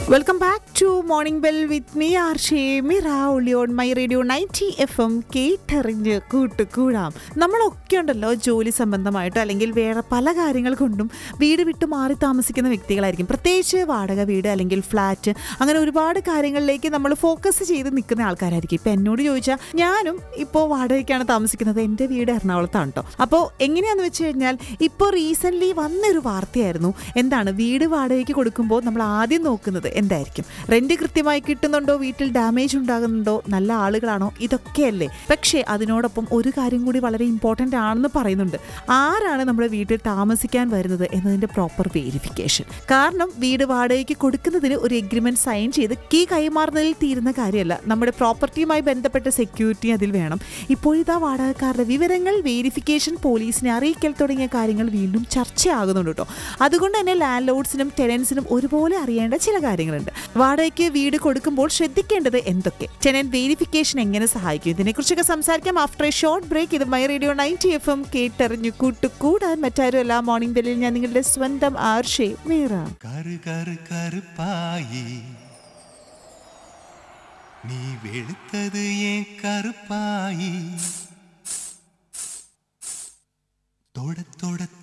welcome back to morning bell with me R Shemira ഒളിയോൺ my radio ninety F M കേട്ടറിഞ്ഞ് കൂട്ടുകൂടാം നമ്മളൊക്കെ ഉണ്ടല്ലോ ജോലി സംബന്ധമായിട്ടോ അല്ലെങ്കിൽ വേറെ പല കാര്യങ്ങൾ കൊണ്ടും വീട് വിട്ട് മാറി താമസിക്കുന്ന വ്യക്തികളായിരിക്കും പ്രത്യേകിച്ച് വാടക വീട് അല്ലെങ്കിൽ ഫ്ലാറ്റ് അങ്ങനെ ഒരുപാട് കാര്യങ്ങളിലേക്ക് നമ്മൾ ഫോക്കസ് ചെയ്ത് നിൽക്കുന്ന ആൾക്കാരായിരിക്കും ഇപ്പം എന്നോട് ചോദിച്ചാൽ ഞാനും ഇപ്പോൾ വാടകയ്ക്കാണ് താമസിക്കുന്നത് എൻ്റെ വീട് എറണാകുളത്താണ് കേട്ടോ അപ്പോൾ എങ്ങനെയാണെന്ന് വെച്ച് കഴിഞ്ഞാൽ ഇപ്പോൾ റീസെൻ്റ്ലി വന്നൊരു വാർത്തയായിരുന്നു എന്താണ് വീട് വാടകയ്ക്ക് കൊടുക്കുമ്പോൾ നമ്മൾ ആദ്യം നോക്കുന്നത് എന്തായിരിക്കും റെന്റ് കൃത്യമായി കിട്ടുന്നുണ്ടോ വീട്ടിൽ ഡാമേജ് ഉണ്ടാകുന്നുണ്ടോ നല്ല ആളുകളാണോ ഇതൊക്കെയല്ലേ പക്ഷേ അതിനോടൊപ്പം ഒരു കാര്യം കൂടി വളരെ ഇമ്പോർട്ടൻ്റ് ആണെന്ന് പറയുന്നുണ്ട് ആരാണ് നമ്മുടെ വീട്ടിൽ താമസിക്കാൻ വരുന്നത് എന്നതിൻ്റെ പ്രോപ്പർ വേരിഫിക്കേഷൻ കാരണം വീട് വാടകയ്ക്ക് കൊടുക്കുന്നതിന് ഒരു എഗ്രിമെന്റ് സൈൻ ചെയ്ത് കീ കൈമാറുന്നതിൽ തീരുന്ന കാര്യമല്ല നമ്മുടെ പ്രോപ്പർട്ടിയുമായി ബന്ധപ്പെട്ട സെക്യൂരിറ്റി അതിൽ വേണം ഇപ്പോഴിതാ വാടകക്കാരുടെ വിവരങ്ങൾ വേരിഫിക്കേഷൻ പോലീസിനെ അറിയിക്കൽ തുടങ്ങിയ കാര്യങ്ങൾ വീണ്ടും ചർച്ചയാകുന്നുണ്ട് കേട്ടോ അതുകൊണ്ട് തന്നെ ലാൻഡ് ലോഡ്സിനും ടെനൻസിനും ഒരുപോലെ അറിയേണ്ട ചില കാര്യങ്ങളുണ്ട് വാടകയ്ക്ക് വീട് കൊടുക്കുമ്പോൾ ശ്രദ്ധിക്കേണ്ടത് എന്തൊക്കെ ടെനൻ വേരിഫിക്കേഷൻ എങ്ങനെ സഹായിക്കും ഇതിനെക്കുറിച്ചൊക്കെ സംസാരിക്കാം ആഫ്റ്റർ എ ഷോർട്ട് ബ്രേക്ക് ഇത് my radio ninety F M കേട്ടറിഞ്ഞു കൂട്ടുകൂടാൻ മറ്റാരും എല്ലാ മോർണിംഗ് ബെല്ലിൽ ഞാൻ നിങ്ങളുടെ സ്വന്തം ആർഷേ മീറ കരു കരു കருப்பாயி நீ வெளுத்தது ஏன் கருப்பாயி தொட தொட